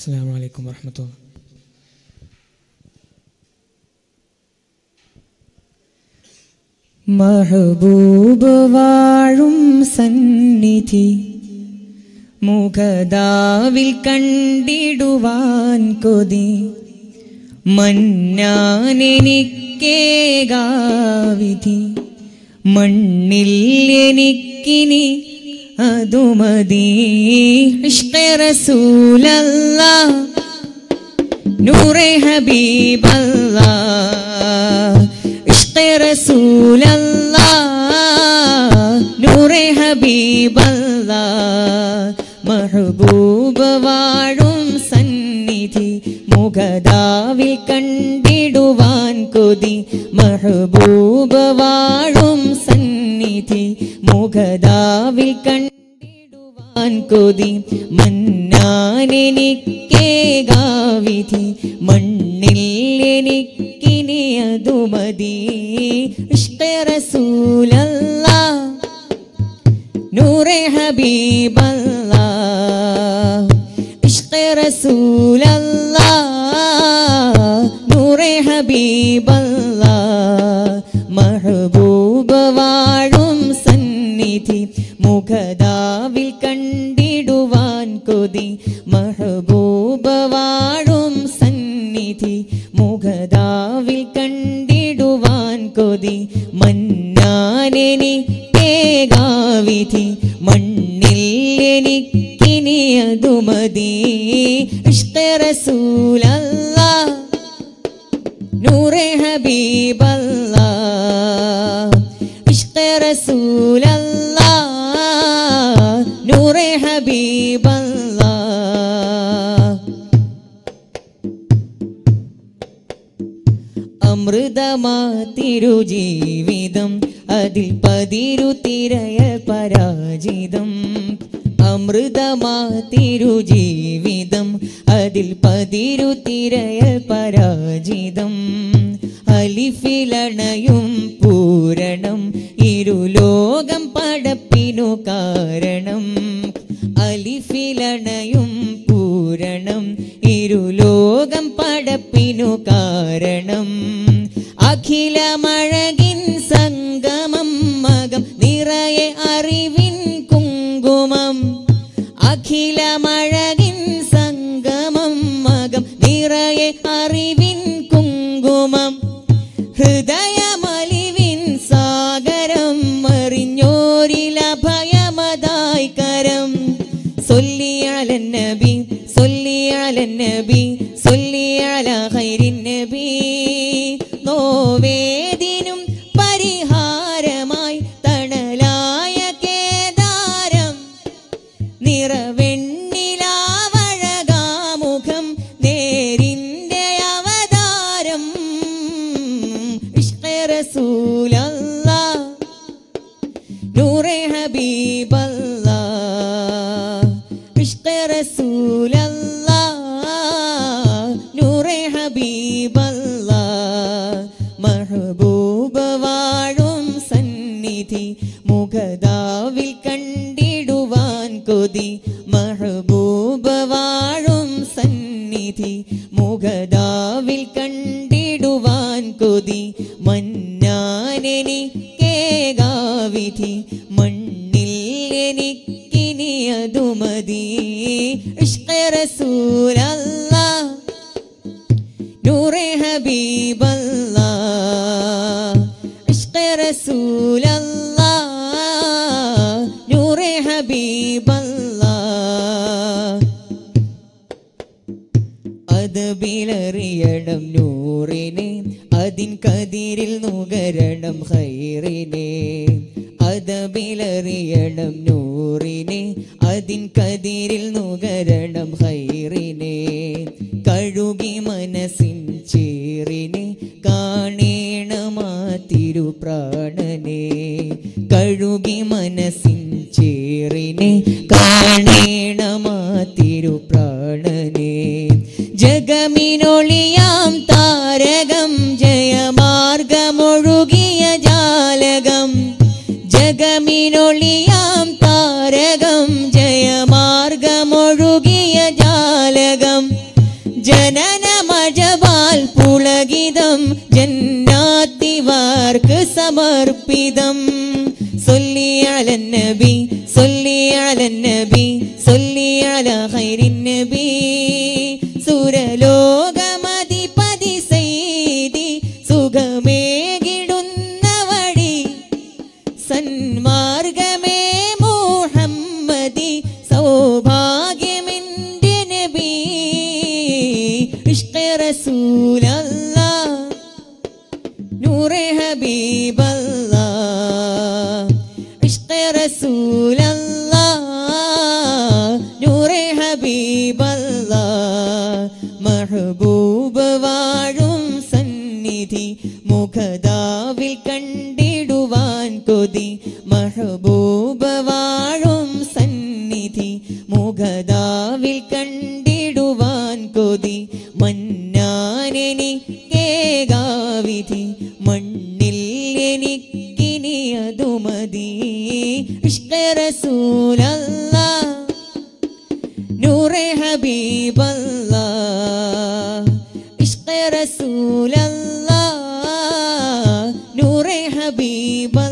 അസ്സാം വലൈക്കും വർഹമത്തുള്ള മഹബൂബ് വാഴും സന്നിധി മുഖദാവിൽ കണ്ടിടുവാൻ കൊതി മന്നാനെനിക്കേകാവിധി മണ്ണിൽ എനിക്കിനി അതുമതി ഇഷ്കെ റസൂലല്ലാ നൂറെ ഹബീബല്ലാ ഇഷ്കെ റസൂലല്ലാ നൂറെ ഹബീബല്ലാ മഹബൂബ് വാഴും സന്നിധി മുഖദാവിൽ കണ്ടിടുവാൻ കൊതി മഹബൂബ് വാഴും സന്നിധി മുഖദാവിൽ കണ്ടിടുവാൻ കൊതി മന്നാനെനിക്കേകാവിധി മണ്ണിൽ എനിക്കിനി അതുമതി ഇഷ്കെ റസൂലല്ലാ നൂറെ ഹബീബല്ലാ ഇഷ്കെ റസൂലല്ലാ നൂറെ ഹബീബല്ലാ മഹബൂബ് വാഴും സന്നിധി മുഖദാവിൽ കണ്ടിടുവാൻ കൊതി മഹബൂബ് വാഴും സന്നിധി മുഖദാവിൽ കണ്ടിടുവാൻ കൊതി മന്നാനെനി ഏകാവിധി മണ്ണിൽ എനിക്കിനി അതുമതി ഇഷ്കെ റസൂലല്ലാ നൂറെ ഹബീബല്ലാ ഇഷ്കെ റസൂലല്ലാ നൂറെ ഹബീബല്ലാ അമൃതമാ തിരുജീവിതം അതിൽ പതിരു തിരയ പരാജിതം അമൃതമാ തിരുജീവിതം അതിൽ പതിരു തിരയ പരാജിതം അലിഫിലണയും പൂരണം ഇരുലോകം പടപ്പിനു കാരണം അലിഫിലണയും പൂരണം ഇരുലോകം പടപ്പിനു കാരണം അഖിലമഴകിൻ സംഗമം മകം നിറയെ അറിവിൻ കുങ്കുമം അഖിലമഴകിൻ സംഗമം മകം നിറയെ അറിവിൻ കുങ്കുമം ഹൃദയമലിവിൻ സാഗരം അറിഞ്ഞോരിലഭയമതായി കരം സൊല്ലിയാലൻ നബി സൊല്ലിയാലൻ നബി സൊല്ലിയാല ഹൈരിൻ നബി നോവേദിനും പരിഹാരമായി തണലായ കേദാരം നിറവെണ്ണിലാവഴകാമുഖം നേരിന്റെ അവതാരം ഇഷ്കെ റസൂലല്ലാ നൂറെ ഹബീബല്ലാ ഇഷ്കെ റസൂലല്ലാ നൂറെ ഹബീബല്ലാ മഹബൂബ് വാഴും സന്നിധി മുഖദാവിൽ കണ്ടിടുവാൻ കൊതി മഹബൂബ് വാഴും സന്നിധി മുഖദാവിൽ കണ്ടിടുവാൻ കൊതി മന്നാനെനി കേകാവിധി മണ്ണിൽ എനിക്കിനി അതുമതി ഇഷ്കെ റസൂലല്ലാ നൂറെ ഹബീബല്ലാ ഇഷ്കെ റസൂലല്ലാ നൂറെ ഹബീബല്ലാ അതബിലറിയണം നൂറിനെ അതിൻ കതിരിൽ നുകരണം ഹൈറിനെ അതബിലറിയണം നൂറിനെ അതിൻ കതിരിൽ നുകരണം ഹൈറിനെ കഴുകി മനസ്സിൻ ചേറിനെ കാണേണമാ തിരുപ്രാണനെ കഴുകി മനസ്സിൻ ചേറിനെ കാണേണമാ തിരുപ്രാണനെ ജഗമിനൊളിയാം താരകം ജയമാർഗമൊഴുകിയ ജാലകം ജഗമിനൊളിയാം താരകം ജയമാർഗമൊഴുകിയ ജാലകം ആർക്ക് സമർപ്പിതം സൊല്ലി അലൻ നബി സൊല്ലി അലൻ നബി സൊല്ലി അല ഖൈരിൻ നബി സുരലോകമതിപതി സൈതി സുഖമേകിടുന്ന വഴി സന്മാർഗമേ മുഹമ്മദി സൗഭാഗ്യമെന്റെ നബി ഇഷ്ക റസൂലല്ലാ നൂറെ ഹബീബല്ലാ ഇഷ്ക റസൂലല്ലാ നൂറെ ഹബീബല്ലാ മഹബൂബ് വാഴും സന്നിധി മുഖദാവിൽ കണ്ടിടുവാൻ കൊതി മഹബൂബ് വാഴും സന്നിധി മുഖദാവിൽ കണ്ടിടുവാൻ കൊതി മന്നാനെനി കേകാവിധി മണ്ണിൽ എനിക്കിനി അതു മതി ഇഷ്ക റസൂലല്ലാ നൂറെ ഹബീബല്ലാ ഇഷ്ക റസൂലല്ലാ നൂറെ ഹബീബ